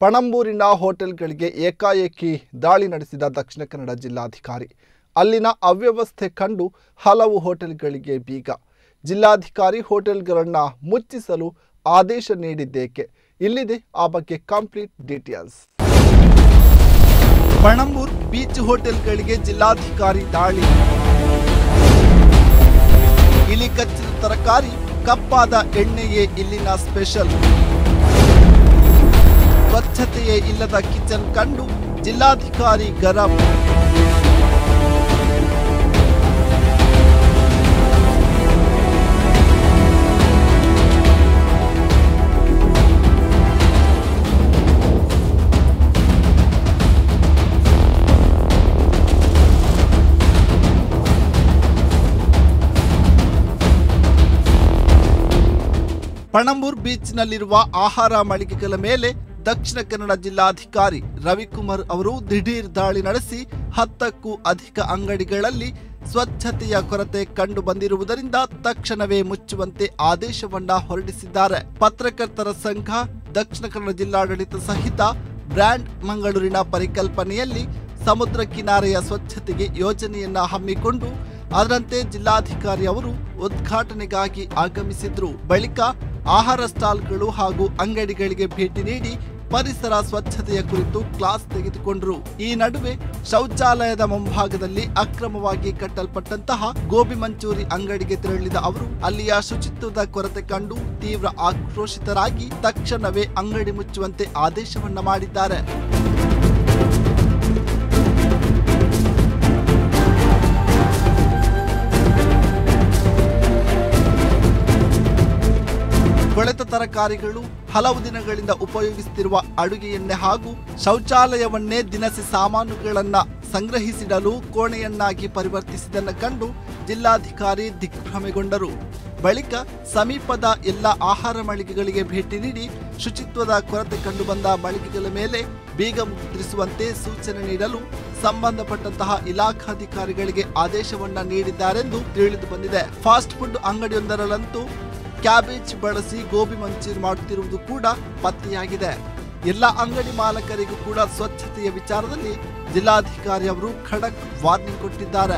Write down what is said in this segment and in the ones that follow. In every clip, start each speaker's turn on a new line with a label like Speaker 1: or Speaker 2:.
Speaker 1: ಪಣಂಬೂರಿನ ಹೋಟೆಲ್ಗಳಿಗೆ ಏಕಾಏಕಿ ದಾಳಿ ನಡೆಸಿದ ದಕ್ಷಿಣ ಕನ್ನಡ ಜಿಲ್ಲಾಧಿಕಾರಿ ಅಲ್ಲಿನ ಅವ್ಯವಸ್ಥೆ ಕಂಡು ಹಲವು ಹೋಟೆಲ್ಗಳಿಗೆ ಬೀಗ ಜಿಲ್ಲಾಧಿಕಾರಿ ಹೋಟೆಲ್ಗಳನ್ನು ಮುಚ್ಚಿಸಲು ಆದೇಶ ನೀಡಿದ್ದೇಕೆ ಇಲ್ಲಿದೆ ಆ ಬಗ್ಗೆ ಕಂಪ್ಲೀಟ್ ಡೀಟೇಲ್ಸ್ ಪಣಂಬೂರ್ ಬೀಚ್ ಹೋಟೆಲ್ಗಳಿಗೆ ಜಿಲ್ಲಾಧಿಕಾರಿ ದಾಳಿ ಇಲಿ ಕಚ್ಚಿದ ತರಕಾರಿ ಕಪ್ಪಾದ ಎಣ್ಣೆಯೇ ಇಲ್ಲಿನ ಸ್ಪೆಷಲ್ ಸ್ವಚ್ಛತೆಯೇ ಇಲ್ಲದ ಕಿಚನ್ ಕಂಡು ಜಿಲ್ಲಾಧಿಕಾರಿ ಗರಂ ಪಣಂಬೂರ್ ಬೀಚ್ನಲ್ಲಿರುವ ಆಹಾರ ಮಳಿಗೆಗಳ ಮೇಲೆ ದಕ್ಷಿಣ ಕನ್ನಡ ಜಿಲ್ಲಾಧಿಕಾರಿ ರವಿಕುಮಾರ್ ಅವರು ದಿಢೀರ್ ದಾಳಿ ನಡೆಸಿ ಹತ್ತಕ್ಕೂ ಅಧಿಕ ಅಂಗಡಿಗಳಲ್ಲಿ ಸ್ವಚ್ಛತೆಯ ಕೊರತೆ ಕಂಡು ಬಂದಿರುವುದರಿಂದ ತಕ್ಷಣವೇ ಮುಚ್ಚುವಂತೆ ಆದೇಶವನ್ನ ಹೊರಡಿಸಿದ್ದಾರೆ ಪತ್ರಕರ್ತರ ಸಂಘ ದಕ್ಷಿಣ ಕನ್ನಡ ಜಿಲ್ಲಾಡಳಿತ ಸಹಿತ ಬ್ರ್ಯಾಂಡ್ ಮಂಗಳೂರಿನ ಪರಿಕಲ್ಪನೆಯಲ್ಲಿ ಸಮುದ್ರ ಕಿನಾರೆಯ ಸ್ವಚ್ಛತೆಗೆ ಯೋಜನೆಯನ್ನ ಹಮ್ಮಿಕೊಂಡು ಅದರಂತೆ ಜಿಲ್ಲಾಧಿಕಾರಿ ಅವರು ಉದ್ಘಾಟನೆಗಾಗಿ ಆಗಮಿಸಿದ್ರು ಬಳಿಕ ಆಹಾರ ಸ್ಟಾಲ್ಗಳು ಹಾಗೂ ಅಂಗಡಿಗಳಿಗೆ ಭೇಟಿ ನೀಡಿ ಪರಿಸರ ಸ್ವಚ್ಛತೆಯ ಕುರಿತು ಕ್ಲಾಸ್ ತೆಗೆದುಕೊಂಡರು ಈ ನಡುವೆ ಶೌಚಾಲಯದ ಮುಂಭಾಗದಲ್ಲಿ ಅಕ್ರಮವಾಗಿ ಕಟ್ಟಲ್ಪಟ್ಟಂತಹ ಗೋಬಿ ಮಂಚೂರಿ ಅಂಗಡಿಗೆ ತೆರಳಿದ ಅವರು ಅಲ್ಲಿಯ ಶುಚಿತ್ವದ ಕೊರತೆ ಕಂಡು ತೀವ್ರ ಆಕ್ರೋಶಿತರಾಗಿ ತಕ್ಷಣವೇ ಅಂಗಡಿ ಮುಚ್ಚುವಂತೆ ಆದೇಶವನ್ನ ಮಾಡಿದ್ದಾರೆ ಕೊಳೆತ ತರಕಾರಿಗಳು ಹಲವು ದಿನಗಳಿಂದ ಉಪಯೋಗಿಸುತ್ತಿರುವ ಅಡುಗೆ ಎಣ್ಣೆ ಹಾಗೂ ಶೌಚಾಲಯವನ್ನೇ ದಿನಸಿ ಸಾಮಾನುಗಳನ್ನ ಸಂಗ್ರಹಿಸಿಡಲು ಕೋಣೆಯನ್ನಾಗಿ ಪರಿವರ್ತಿಸಿದ್ದನ್ನು ಕಂಡು ಜಿಲ್ಲಾಧಿಕಾರಿ ದಿಗ್ಭ್ರಮೆಗೊಂಡರು ಬಳಿಕ ಸಮೀಪದ ಎಲ್ಲ ಆಹಾರ ಮಳಿಗೆಗಳಿಗೆ ಭೇಟಿ ನೀಡಿ ಶುಚಿತ್ವದ ಕೊರತೆ ಕಂಡುಬಂದ ಮಳಿಗೆಗಳ ಮೇಲೆ ಬೀಗ ಮುದ್ರಿಸುವಂತೆ ಸೂಚನೆ ನೀಡಲು ಸಂಬಂಧಪಟ್ಟಂತಹ ಇಲಾಖಾಧಿಕಾರಿಗಳಿಗೆ ಆದೇಶವನ್ನ ನೀಡಿದ್ದಾರೆಂದು ತಿಳಿದು ಬಂದಿದೆ ಫಾಸ್ಟ್ ಫುಡ್ ಅಂಗಡಿಯೊಂದರಲ್ಲಂತೂ ಕ್ಯಾಬೇಜ್ ಬಳಸಿ ಗೋಬಿ ಮಂಚೂರಿ ಮಾಡುತ್ತಿರುವುದು ಕೂಡ ಪತ್ತೆಯಾಗಿದೆ ಎಲ್ಲ ಅಂಗಡಿ ಮಾಲಕರಿಗೂ ಕೂಡ ಸ್ವಚ್ಛತೆಯ ವಿಚಾರದಲ್ಲಿ ಜಿಲ್ಲಾಧಿಕಾರಿ ಅವರು ಖಡಕ್ ವಾರ್ನಿಂಗ್ ಕೊಟ್ಟಿದ್ದಾರೆ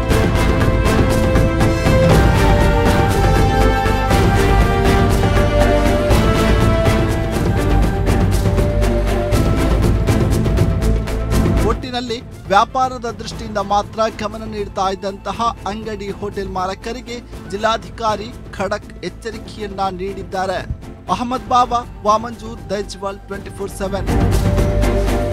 Speaker 1: ಒಟ್ಟಿನಲ್ಲಿ ವ್ಯಾಪಾರದ ದೃಷ್ಟಿಯಿಂದ ಮಾತ್ರ ಗಮನ ನೀಡ್ತಾ ಇದ್ದಂತಹ ಅಂಗಡಿ ಹೋಟೆಲ್ ಮಾಲಕರಿಗೆ ಜಿಲ್ಲಾಧಿಕಾರಿ ಖಡಕ್ ಎಚ್ಚರಿಕೆಯನ್ನ ನೀಡಿದ್ದಾರೆ ಅಹಮದ್ ಬಾಬಾ ವಾಮಂಜೂರ್ ದೈಜ್ವಾಲ್ ಟ್ವೆಂಟಿ ಫೋರ್ ಸೆವೆನ್